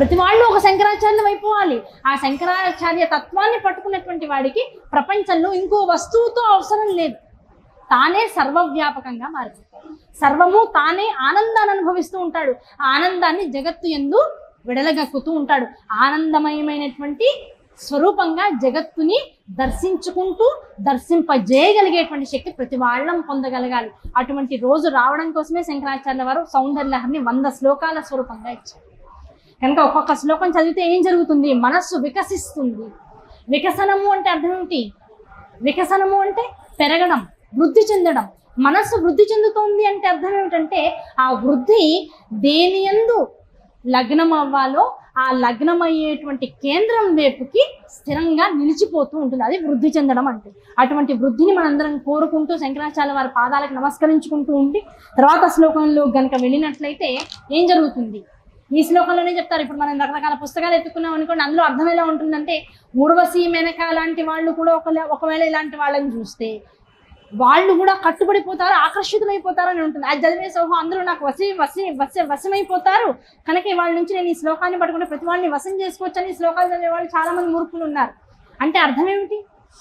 ప్రతి వాళ్ళు ఒక శంకరాచార్యం అయిపోవాలి ఆ శంకరాచార్య తత్వాన్ని పట్టుకున్నటువంటి వాడికి ప్రపంచంలో ఇంకో వస్తువుతో అవసరం లేదు తానే సర్వవ్యాపకంగా మారిపోతాడు సర్వము తానే ఆనందాన్ని అనుభవిస్తూ ఉంటాడు ఆ ఆనందాన్ని జగత్తు ఎందు విడలగక్కుతూ ఉంటాడు ఆనందమయమైనటువంటి స్వరూపంగా జగత్తుని దర్శించుకుంటూ దర్శింపజేయగలిగేటువంటి శక్తి ప్రతి వాళ్ళం పొందగలగాలి అటువంటి రోజు రావడం కోసమే శంకరాచార్య వారు సౌందర్యలహరిని వంద శ్లోకాల స్వరూపంగా ఇచ్చారు కనుక ఒక్కొక్క శ్లోకం చదివితే ఏం జరుగుతుంది మనస్సు వికసిస్తుంది వికసనము అంటే అర్థం ఏమిటి వికసనము అంటే పెరగడం వృద్ధి చెందడం మనస్సు వృద్ధి చెందుతోంది అంటే అర్థం ఏమిటంటే ఆ వృద్ధి దేని యందు లగ్నం అవ్వాలో ఆ లగ్నం అయ్యేటువంటి కేంద్రం వైపుకి స్థిరంగా నిలిచిపోతూ ఉంటుంది అది వృద్ధి చెందడం అంటే అటువంటి వృద్ధిని మనందరం కోరుకుంటూ శంకరాచార్య వారి పాదాలకు నమస్కరించుకుంటూ ఉండి తర్వాత శ్లోకంలో గనక వెళ్ళినట్లయితే ఏం జరుగుతుంది ఈ శ్లోకంలోనే చెప్తారు ఇప్పుడు మనం రకరకాల పుస్తకాలు ఎత్తుకున్నాం అనుకోండి అందులో అర్థం ఎలా ఉంటుందంటే ఊర్వశి మెనక లాంటి వాళ్ళు కూడా ఒక ఒకవేళ ఇలాంటి వాళ్ళని చూస్తే వాళ్ళు కూడా కట్టుబడిపోతారు ఆకర్షితులైపోతారు అని ఉంటుంది అది చదివే సోహం అందరూ నాకు వసి వసి వశ వశమైపోతారు కనుక వాళ్ళ నుంచి నేను ఈ శ్లోకాన్ని పట్టుకుంటే ప్రతి వాళ్ళని వశం చేసుకోవచ్చు అని ఈ శ్లోకాలు చదివే వాళ్ళు చాలా మంది మూర్ఖులు ఉన్నారు అంటే అర్థం ఏమిటి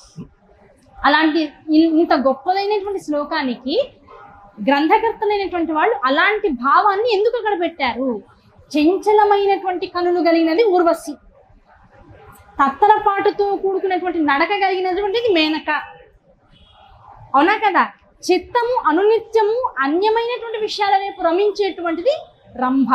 అలాంటి ఇన్- ఇంత గొప్పదైనటువంటి శ్లోకానికి గ్రంథకర్తలైనటువంటి వాళ్ళు అలాంటి భావాన్ని ఎందుకు అక్కడ పెట్టారు చంచలమైనటువంటి కనులు కలిగినది ఊర్వశి తత్తరపాటుతో కూడుకున్నటువంటి నడక కలిగినటువంటిది మేనక అవునా కదా చిత్తము అనునిత్యము అన్యమైనటువంటి విషయాల వైపు రమించేటువంటిది రంభ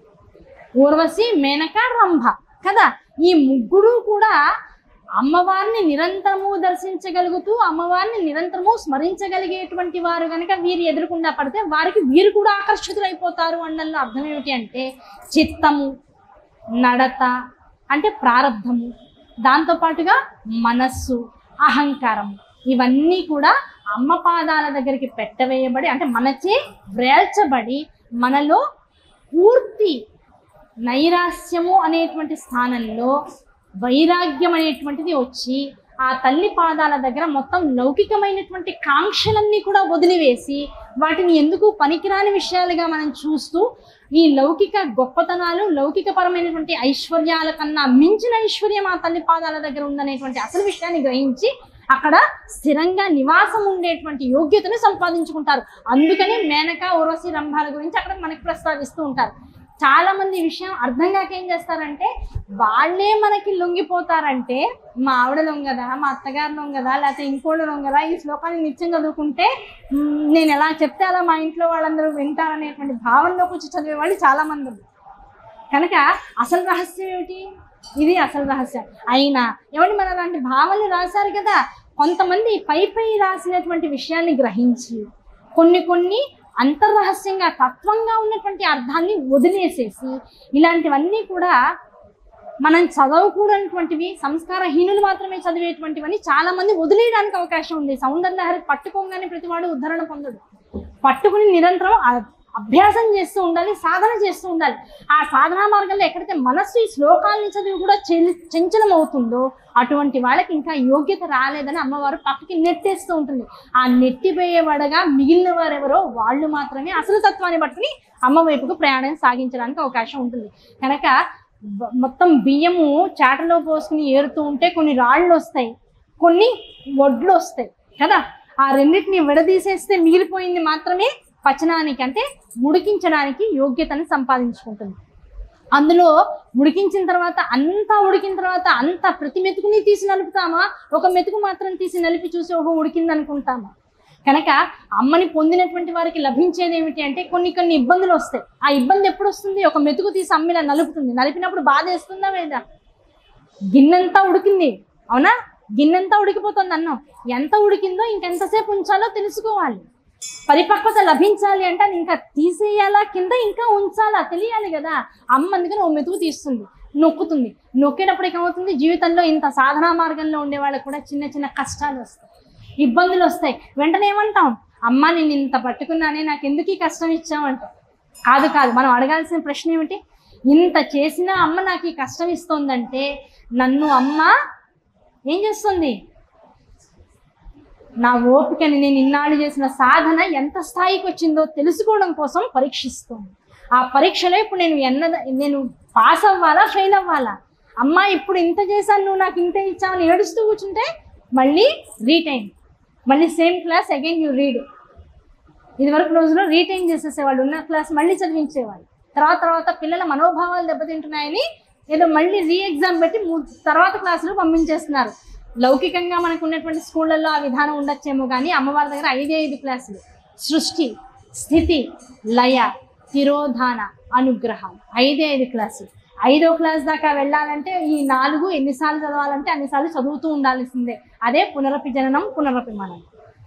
ఊర్వశి మేనక రంభ కదా ఈ ముగ్గురు కూడా అమ్మవారిని నిరంతరము దర్శించగలుగుతూ అమ్మవారిని నిరంతరము స్మరించగలిగేటువంటి వారు కనుక వీరు ఎదురుకుండా పడితే వారికి వీరు కూడా ఆకర్షితులైపోతారు అన్నల్లో అర్థం ఏమిటి అంటే చిత్తము నడత అంటే ప్రారంధము దాంతోపాటుగా మనస్సు అహంకారం ఇవన్నీ కూడా అమ్మ పాదాల దగ్గరికి పెట్టవేయబడి అంటే మనచే వ్రేల్చబడి మనలో పూర్తి నైరాస్యము అనేటువంటి స్థానంలో వైరాగ్యం అనేటువంటిది వచ్చి ఆ తల్లి పాదాల దగ్గర మొత్తం లౌకికమైనటువంటి కాంక్షలన్నీ కూడా వదిలివేసి వాటిని ఎందుకు పనికిరాని విషయాలుగా మనం చూస్తూ ఈ లౌకిక గొప్పతనాలు లౌకిక పరమైనటువంటి ఐశ్వర్యాల కన్నా మించిన ఐశ్వర్యం ఆ తల్లి పాదాల దగ్గర ఉందనేటువంటి అసలు విషయాన్ని గ్రహించి అక్కడ స్థిరంగా నివాసం ఉండేటువంటి యోగ్యతను సంపాదించుకుంటారు అందుకని మేనక ఊర్వశి రంభాల గురించి అక్కడ మనకి ప్రస్తావిస్తూ ఉంటారు చాలా మంది ఈ విషయం అర్థం కాక ఏం చేస్తారంటే వాళ్ళే మనకి లొంగిపోతారంటే మా ఆవిడ లొంగదా మా అత్తగారు లొంగదా లేకపోతే ఇంకోళ్ళు లొంగదా ఈ శ్లోకాన్ని నిత్యం చదువుకుంటే మ్, నేను ఎలా చెప్తే అలా మా ఇంట్లో వాళ్ళందరూ వింటారనేటువంటి భావనలోకి వచ్చి చదివే వాళ్ళు చాలా మంది ఉన్నారు కనుక అసలు రహస్యం ఏమిటి ఇది అసలు రహస్యం అయినా ఏమండి మన అలాంటి భావనలు రాశారు కదా కొంతమంది పై పై రాసినటువంటి విషయాన్ని గ్రహించి కొన్ని కొన్ని అంతర్రహస్యంగా తత్వంగా ఉన్నటువంటి అర్థాన్ని వదిలేసేసి ఇలాంటివన్నీ కూడా మనం చదవకూడనటువంటివి సంస్కారహీనులు మాత్రమే చదివేటువంటివని చాలా మంది వదిలేయడానికి అవకాశం ఉంది సౌందర్యహరి పట్టుకోగానే ప్రతివాడు ఉద్ధరణ పొందడు పట్టుకుని నిరంతరం అ- అభ్యాసం చేస్తూ ఉండాలి సాధన చేస్తూ ఉండాలి ఆ సాధనా మార్గంలో ఎక్కడైతే మనస్సు ఈ శ్లోకాలని చదివి కూడా చెల్- చంచలం అవుతుందో అటువంటి వాళ్ళకి ఇంకా యోగ్యత రాలేదని అమ్మవారు పక్కకి నెట్టేస్తూ ఉంటుంది ఆ నెట్టిపోయేవాడగా మిగిలిన వారెవరో వాళ్ళు మాత్రమే అసలు తత్వాన్ని పట్టుకుని అమ్మ వైపుకు ప్రయాణం సాగించడానికి అవకాశం ఉంటుంది కనుక బ- మొత్తం బియ్యము చాటలో పోసుకుని ఏరుతూ ఉంటే కొన్ని రాళ్ళు వస్తాయి కొన్ని వడ్లు వస్తాయి కదా ఆ రెండింటిని విడదీసేస్తే మిగిలిపోయింది మాత్రమే పచనానికి అంటే ఉడికించడానికి యోగ్యతను సంపాదించుకుంటుంది అందులో ఉడికించిన తర్వాత అంతా ఉడికిన తర్వాత అంత ప్రతి మెతుకుని తీసి నలుపుతామా ఒక మెతుకు మాత్రం తీసి నలిపి చూసి ఓహో ఉడికింది అనుకుంటామా కనుక అమ్మని పొందినటువంటి వారికి లభించేది ఏమిటి అంటే కొన్ని కొన్ని ఇబ్బందులు వస్తాయి ఆ ఇబ్బంది ఎప్పుడు వస్తుంది ఒక మెతుకు తీసి అమ్మిలా నలుపుతుంది నలిపినప్పుడు బాధ వేస్తుందా లేదా గిన్నెంతా ఉడికింది అవునా గిన్నెంతా ఉడికిపోతుంది అన్నం ఎంత ఉడికిందో ఇంకెంతసేపు ఉంచాలో తెలుసుకోవాలి పరిపక్వత లభించాలి అంటే అది ఇంకా తీసేయాలా కింద ఇంకా ఉంచాలా తెలియాలి కదా అమ్మ అందుకని ఓ మెతుకు తీస్తుంది నొక్కుతుంది నొక్కేటప్పుడు ఏమవుతుంది జీవితంలో ఇంత సాధనా మార్గంలో ఉండే వాళ్ళకి కూడా చిన్న చిన్న కష్టాలు వస్తాయి ఇబ్బందులు వస్తాయి వెంటనే ఏమంటాం అమ్మ నేను ఇంత పట్టుకున్నానే నాకు ఎందుకు ఈ కష్టం ఇచ్చావంట కాదు కాదు మనం అడగాల్సిన ప్రశ్న ఏమిటి ఇంత చేసినా అమ్మ నాకు ఈ కష్టం ఇస్తోందంటే నన్ను అమ్మ ఏం చేస్తుంది నా ఓపికని నేను ఇన్నాళ్ళు చేసిన సాధన ఎంత స్థాయికి వచ్చిందో తెలుసుకోవడం కోసం పరీక్షిస్తుంది ఆ పరీక్షలో ఇప్పుడు నేను ఎన్న నేను పాస్ అవ్వాలా ఫెయిల్ అవ్వాలా అమ్మా ఇప్పుడు ఇంత చేశాను నువ్వు నాకు ఇంత ఇచ్చావని ఏడుస్తూ కూర్చుంటే మళ్ళీ రీటైన్ మళ్ళీ same class again you read ఇదివరకు రోజుల్లో రీటైన్ చేసేసేవాళ్ళు ఉన్న క్లాస్ మళ్ళీ చదివించేవాళ్ళు తర్వాత తర్వాత పిల్లల మనోభావాలు దెబ్బతింటున్నాయని ఏదో మళ్ళీ రీ ఎగ్జామ్ పెట్టి మూ- తర్వాత క్లాసులు పంపించేస్తున్నారు లౌకికంగా మనకు ఉన్నటువంటి స్కూళ్ళల్లో ఆ విధానం ఉండొచ్చేమో కానీ అమ్మవారి దగ్గర ఐదే ఐదు క్లాసులు సృష్టి స్థితి లయ తిరోధాన అనుగ్రహం ఐదే ఐదు క్లాసులు ఐదో క్లాస్ దాకా వెళ్ళాలంటే ఈ నాలుగు ఎన్నిసార్లు చదవాలంటే అన్నిసార్లు చదువుతూ ఉండాల్సిందే అదే పునరపి జననం పునరపి మననం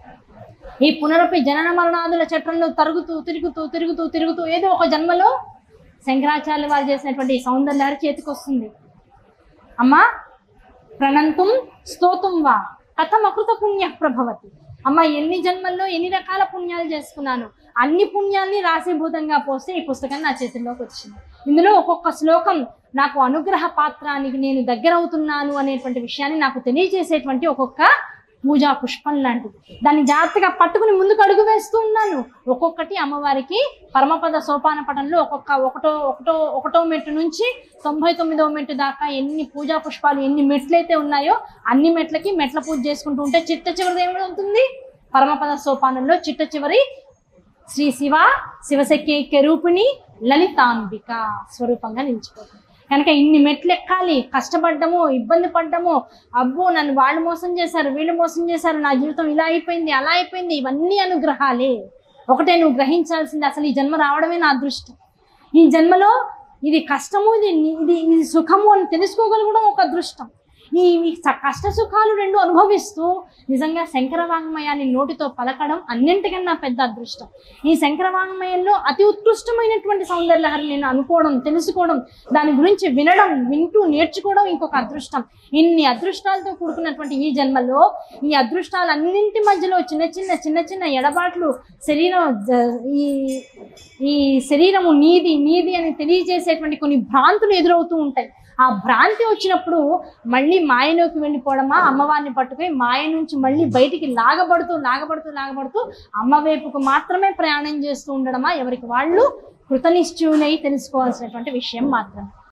ఈ పునరపి జనన మరణాదుల చట్రంలో తరుగుతూ తిరుగుతూ తిరుగుతూ తిరుగుతూ ఏదో ఒక జన్మలో శంకరాచార్య వారు చేసినటువంటి ఈ సౌందర్యాలు చేతికొస్తుంది అమ్మా ప్రణంతుం స్తోతుం వా కథమకృత పుణ్య ప్రభవతి అమ్మ ఎన్ని జన్మల్లో ఎన్ని రకాల పుణ్యాలు చేసుకున్నాను అన్ని పుణ్యాల్ని రాశీభూతంగా పోస్తే ఈ పుస్తకం నా చేతుల్లోకి వచ్చింది ఇందులో ఒక్కొక్క శ్లోకం నాకు అనుగ్రహ పాత్రానికి నేను దగ్గర అవుతున్నాను అనేటువంటి విషయాన్ని నాకు తెలియజేసేటువంటి ఒక్కొక్క పూజా పుష్పం లాంటిది దాన్ని జాగ్రత్తగా పట్టుకుని ముందుకు అడుగు వేస్తూ ఉన్నాను ఒక్కొక్కటి అమ్మవారికి పరమపద సోపాన పటంలో ఒక్కొక్క ఒకటో ఒకటో ఒకటో మెట్టు నుంచి తొంభై తొమ్మిదవ మెట్టు దాకా ఎన్ని పూజా పుష్పాలు ఎన్ని మెట్లయితే ఉన్నాయో అన్ని మెట్లకి మెట్ల పూజ చేసుకుంటూ ఉంటే చిట్ట చివరిది ఏమవుతుంది పరమపద సోపానంలో చిట్ట చివరి శ్రీ శివ శివశక్తి రూపిణి లలితాంబిక స్వరూపంగా నిలిచిపోతుంది కనుక ఇన్ని మెట్లు ఎక్కాలి కష్టపడ్డము ఇబ్బంది పడ్డము అబ్బో నన్ను వాళ్ళు మోసం చేశారు వీళ్ళు మోసం చేశారు నా జీవితం ఇలా అయిపోయింది అలా అయిపోయింది ఇవన్నీ అనుగ్రహాలే ఒకటే నువ్వు గ్రహించాల్సింది అసలు ఈ జన్మ రావడమే నా అదృష్టం ఈ జన్మలో ఇది కష్టము ఇది ఇది ఇది సుఖము అని తెలుసుకోగలగడం ఒక అదృష్టం ఈ ఈ స- కష్ట సుఖాలు రెండు అనుభవిస్తూ నిజంగా శంకర వాంగ్మయాన్ని నోటితో పలకడం అన్నింటికన్నా పెద్ద అదృష్టం ఈ శంకర వాంగ్మయంలో అతి ఉత్కృష్టమైనటువంటి సౌందర్యలహరి నేను అనుకోవడం తెలుసుకోవడం దాని గురించి వినడం వింటూ నేర్చుకోవడం ఇంకొక అదృష్టం ఇన్ని అదృష్టాలతో కూడుకున్నటువంటి ఈ జన్మలో ఈ అదృష్టాలన్నింటి మధ్యలో చిన్న చిన్న చిన్న చిన్న ఎడబాట్లు శరీరం జ- ఈ ఈ శరీరము నీది నీది అని తెలియజేసేటువంటి కొన్ని భ్రాంతులు ఎదురవుతూ ఉంటాయి ఆ భ్రాంతి వచ్చినప్పుడు మళ్ళీ మాయలోకి వెళ్ళిపోవడమా అమ్మవారిని పట్టుకొని మాయ నుంచి మళ్ళీ బయటికి లాగబడుతూ లాగబడుతూ లాగబడుతూ అమ్మ వైపుకు మాత్రమే ప్రయాణం చేస్తూ ఉండడమా ఎవరికి వాళ్ళు కృతనిశ్చయులై తెలుసుకోవాల్సినటువంటి విషయం మాత్రమే